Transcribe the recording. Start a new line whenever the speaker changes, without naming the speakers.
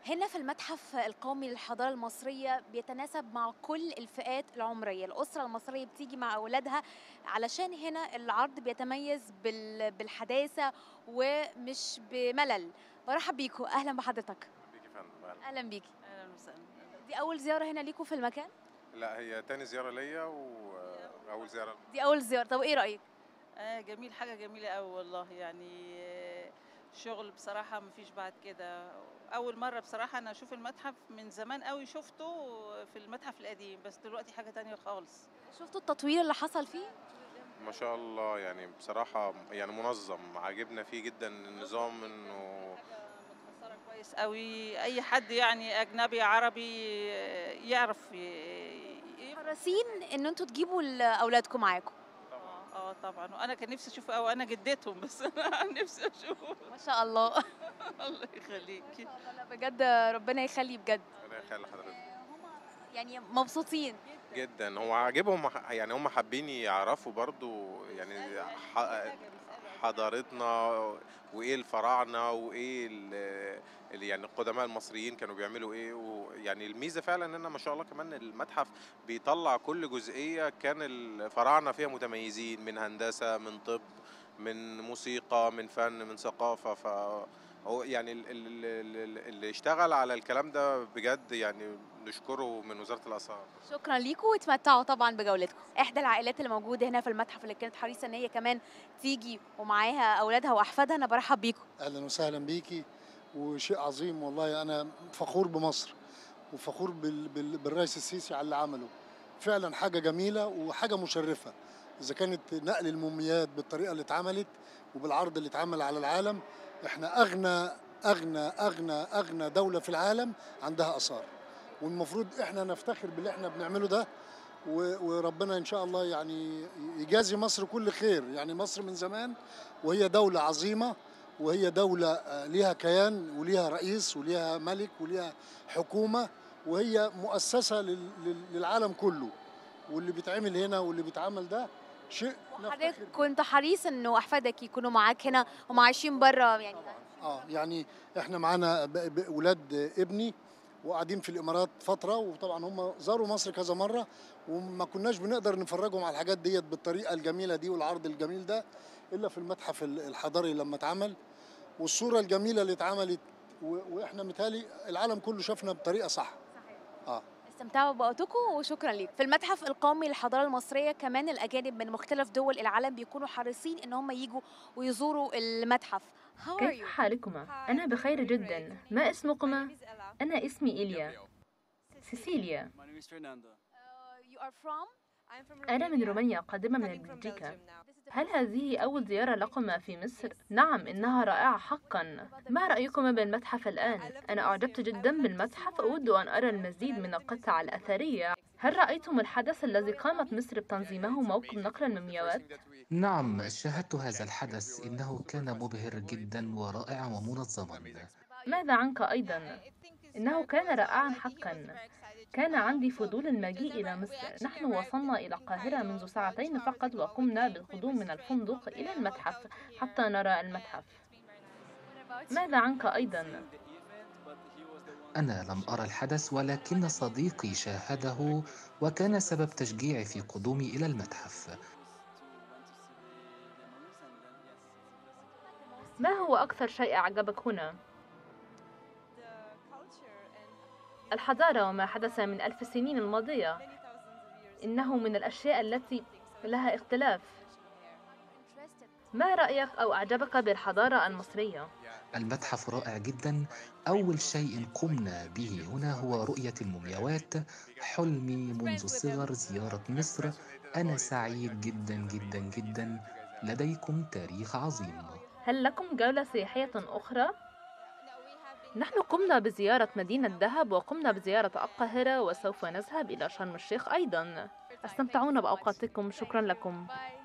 هنا في المتحف القومي للحضارة المصرية بيتناسب مع كل الفئات العمرية الأسرة المصرية بتيجي مع أولادها علشان هنا العرض بيتميز بال- بالحداثة ومش بملل برحب بيكم أهلا بحضرتك
بيك يا فندم أهلا.
أهلا بيكي
اهلا وسهلا
دي أول زيارة هنا ليكم في المكان
لا هي تاني زيارة ليا وأول زيارة
دي أول زيارة طب إيه رأيك
آه جميل حاجه جميله قوي والله يعني آه، شغل بصراحه مفيش بعد كده اول مره بصراحه انا اشوف المتحف من زمان قوي شفته في المتحف القديم بس دلوقتي حاجه تانية خالص
شفتوا التطوير اللي حصل فيه
ما شاء الله يعني بصراحة يعني منظم عاجبنا فيه جدا النظام إنه
حاجه متحصره كويس قوي اي حد يعني اجنبي عربي آه، يعرف ي- ي-
حريصين إن أنتوا تجيبوا ل- أولادكم معاكم
اه اه طبعا وانا كان نفسي اشوفه قوي انا جدتهم بس انا نفسي اشوفه
ما شاء الله
الله يخليكي
لا بجد ربنا يخلي بجد
ربنا يخلي حضرتك
يعني مبسوطين
جدا هو عاجبهم يعني هم حابين يعرفوا برضو يعني ح- حضارتنا وايه الفراعنه وايه ال- ال- يعني القدماء المصريين كانوا بيعملوا ايه ويعني الميزه فعلا ان ما شاء الله كمان المتحف بيطلع كل جزئيه كان الفراعنه فيها متميزين من هندسه من طب من موسيقى من فن من ثقافه ف هو يعني ال- ال- ال- اللي اشتغل على الكلام ده بجد يعني نشكره من وزاره الاثار
شكرا ليكم واتمتعوا طبعا بجولتكم احدى العائلات اللي موجوده هنا في المتحف اللي كانت حريصه ان هي كمان تيجي ومعاها اولادها واحفادها انا برحب بيكم
اهلا وسهلا بيكي وشيء عظيم والله انا فخور بمصر وفخور بال... بال... بالرئيس السيسي على اللي عمله فعلا حاجه جميله وحاجه مشرفه اذا كانت نقل الموميات بالطريقه اللي اتعملت وبالعرض اللي اتعمل على العالم احنا اغنى اغنى اغنى اغنى دوله في العالم عندها اثار والمفروض احنا نفتخر باللي احنا بنعمله ده و- وربنا ان شاء الله يعني يجازي مصر كل خير يعني مصر من زمان وهي دوله عظيمه وهي دولة آه، ليها كيان وليها رئيس وليها ملك وليها حكومة وهي مؤسسة لل- لل- للعالم كله واللي بيتعمل هنا واللي بيتعمل ده شيء
وحضرتك
نفتخر بيه.
كنت حريص انه احفادك يكونوا معاك هنا وما عايشين بره يعني
اه يعني احنا معانا ب- ب- ولاد ابني وقاعدين في الامارات فتره وطبعا هم زاروا مصر كذا مره وما كناش بنقدر نفرجهم على الحاجات ديت بالطريقه الجميله دي والعرض الجميل ده الا في المتحف ال- الحضاري لما اتعمل والصوره الجميله اللي اتعملت و- واحنا متهيألي العالم كله شافنا بطريقه صح اه
استمتعوا بوقتكم وشكرا ليكم في المتحف القومي للحضاره المصريه كمان الاجانب من مختلف دول العالم بيكونوا حريصين ان هم يجوا ويزوروا المتحف How are
كيف
you?
حالكما؟ أنا بخير جدا ما اسمكما؟ أنا اسمي إيليا سيسيليا
My name is Fernando.
Uh, you are from?
أنا من رومانيا قادمة من بلجيكا هل هذه أول زيارة لكما في مصر؟ نعم إنها رائعة حقا ما رأيكما بالمتحف الآن؟ أنا أعجبت جدا بالمتحف أود أن أرى المزيد من القطع الأثرية هل رأيتم الحدث الذي قامت مصر بتنظيمه موكب نقل المومياوات؟
نعم شاهدت هذا الحدث إنه كان مبهر جدا ورائعا ومنظما
ماذا عنك أيضا؟ إنه كان رائعا حقا كان عندي فضول المجيء إلى مصر نحن وصلنا إلى القاهرة منذ ساعتين فقط وقمنا بالقدوم من الفندق إلى المتحف حتى نرى المتحف ماذا عنك أيضا؟
أنا لم أرى الحدث ولكن صديقي شاهده وكان سبب تشجيعي في قدومي إلى المتحف
ما هو أكثر شيء أعجبك هنا؟ الحضارة وما حدث من ألف السنين الماضية إنه من الأشياء التي لها اختلاف ما رأيك أو أعجبك بالحضارة المصرية؟
المتحف رائع جدا أول شيء قمنا به هنا هو رؤية المومياوات حلمي منذ الصغر زيارة مصر أنا سعيد جدا جدا جدا لديكم تاريخ عظيم
هل لكم جولة سياحية أخرى؟ نحن قمنا بزيارة مدينة دهب وقمنا بزيارة القاهرة وسوف نذهب إلى شرم الشيخ أيضا استمتعون بأوقاتكم شكرا لكم
Bye.